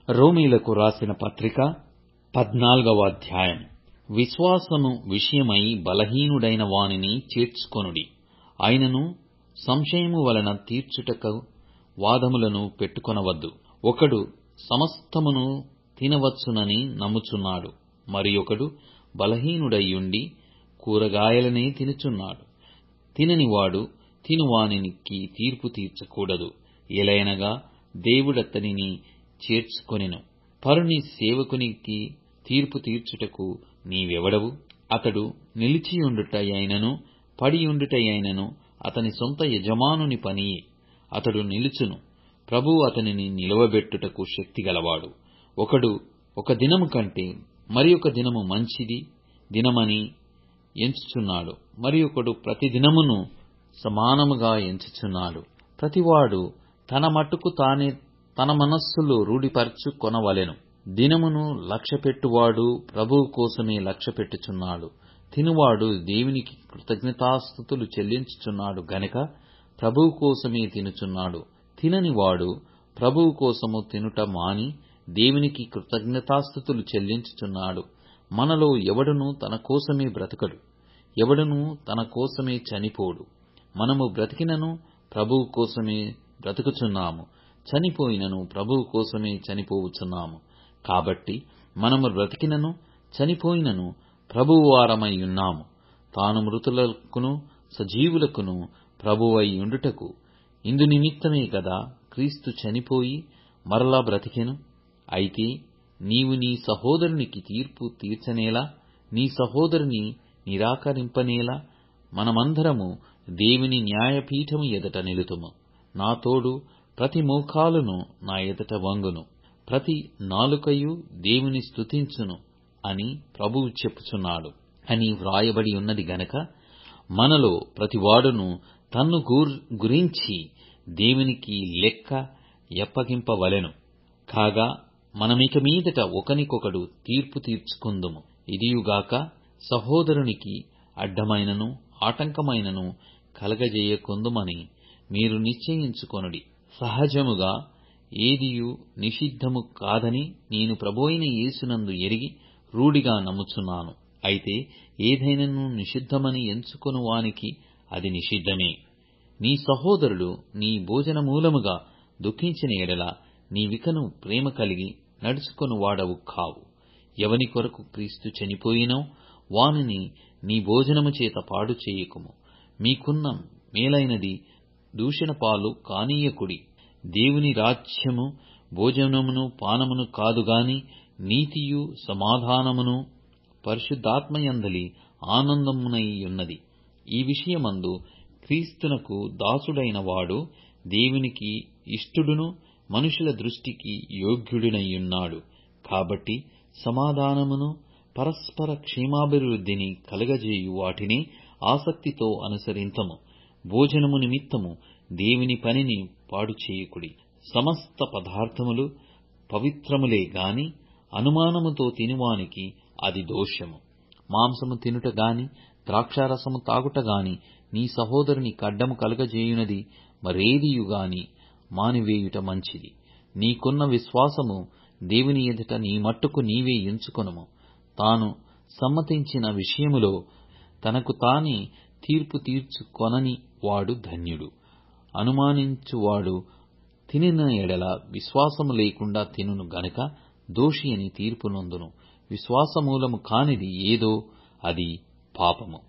రోమీలకు రాసిన పత్రిక పద్నాల్గవ అధ్యాయం విశ్వాసము విషయమై బలహీనుడైన వానిని చేర్చుకొనుడి అయినను సంశయము వలన తీర్చుటకు వాదములను పెట్టుకొనవద్దు ఒకడు సమస్తమును తినవచ్చునని నమ్ముచున్నాడు మరియొకడు బలహీనుడైయుండి కూరగాయలనే తినుచున్నాడు తిననివాడు తినువానికి తీర్పు తీర్చకూడదు ఎలయనగా దేవుడతనిని చేర్చుకొనెను పరుని సేవకునికి తీర్పు తీర్చుటకు నీవెవడవు అతడు నిలిచియుండుటయైనను పడియుండుటయైనను అతని సొంత యజమానుని పనియే అతడు నిలుచును ప్రభువు అతనిని నిలువబెట్టుటకు శక్తిగలవాడు ఒకడు ఒక దినము కంటే మరియొక దినము మంచిది దినమని ఎంచుచున్నాడు మరియొకడు ప్రతి దినమును సమానముగా ఎంచుచున్నాడు ప్రతివాడు తన మట్టుకు తానే తన మనస్సులో రూఢిపరచుకొనవలెను దినమును లక్ష్యపెట్టువాడు ప్రభువు కోసమే లక్ష్యపెట్టుచున్నాడు తినువాడు దేవునికి కృతజ్ఞతాస్థుతులు చెల్లించుచున్నాడు గనక ప్రభువు కోసమే తినుచున్నాడు తిననివాడు ప్రభువు కోసము తినుట మాని దేవునికి కృతజ్ఞతాస్థుతులు చెల్లించుచున్నాడు మనలో ఎవడునూ తన కోసమే బ్రతకడు ఎవడునూ తన కోసమే చనిపోడు మనము బ్రతికినను ప్రభువు కోసమే బ్రతుకుచున్నాము చనిపోయినను ప్రభువు కోసమే చనిపోవుచున్నాము కాబట్టి మనము బ్రతికినను చనిపోయినను ప్రభువు వారమై ఉన్నాము తాను మృతులకును సజీవులకును ప్రభువై ఉండుటకు ఇందు నిమిత్తమే కదా క్రీస్తు చనిపోయి మరలా బ్రతికెను అయితే నీవు నీ సహోదరునికి తీర్పు తీర్చనేలా నీ సహోదరుని నిరాకరింపనేలా మనమందరము దేవుని న్యాయపీఠము ఎదుట నిలుతుము నా తోడు ప్రతి మోకాలును నా ఎదుట వంగును ప్రతి నాలుకయు దేవుని స్తుతించును అని ప్రభువు చెప్పుచున్నాడు అని వ్రాయబడి ఉన్నది గనక మనలో ప్రతివాడును తన్ను గురించి దేవునికి లెక్క ఎప్పగింపవలెను కాగా మనమిక మీదట ఒకనికొకడు తీర్పు తీర్చుకుందుము ఇదియుగాక సహోదరునికి అడ్డమైనను ఆటంకమైనను కలగజేయకుందుమని మీరు నిశ్చయించుకొనుడి సహజముగా ఏదియు నిషిద్ధము కాదని నేను ప్రభువైన యేసునందు ఎరిగి రూఢిగా నమ్ముచున్నాను అయితే ఏదైనను నిషిద్ధమని ఎంచుకొను వానికి అది నిషిద్ధమే నీ సహోదరుడు నీ భోజనమూలముగా దుఃఖించిన ఎడల నీవికను ప్రేమ కలిగి నడుచుకొను వాడవు కావు ఎవని కొరకు క్రీస్తు చనిపోయినో వానిని నీ భోజనము చేత పాడు చేయకుము మీకున్న మేలైనది దూషణ పాలు కానీయకుడి దేవుని రాజ్యము భోజనమును పానమును కాదుగాని నీతియు సమాధానమును పరిశుద్ధాత్మయందలి ఆనందమునై ఉన్నది ఈ విషయమందు క్రీస్తునకు దాసుడైన వాడు దేవునికి ఇష్టుడును మనుషుల దృష్టికి యోగ్యుడునయ్యున్నాడు కాబట్టి సమాధానమును పరస్పర క్షేమాభివృద్ధిని కలగజేయు వాటిని ఆసక్తితో అనుసరింతము భోజనము నిమిత్తము దేవుని పనిని పాడు చేయకుడి సమస్త పదార్థములు పవిత్రములే గాని అనుమానముతో తినువానికి అది దోషము మాంసము తినుట గాని ద్రాక్షారసము తాగుట గాని నీ సహోదరుని కడ్డము కలుగజేయునది మరేదియు గాని మానివేయుట మంచిది నీకున్న విశ్వాసము దేవుని ఎదుట నీ మట్టుకు నీవే ఎంచుకొనుము తాను సమ్మతించిన విషయములో తనకు తానే తీర్పు తీర్చుకొనని వాడు ధన్యుడు అనుమానించువాడు తినిన ఎడల విశ్వాసము లేకుండా తినును గనుక దోషి అని తీర్పు నొందును విశ్వాసమూలము కానిది ఏదో అది పాపము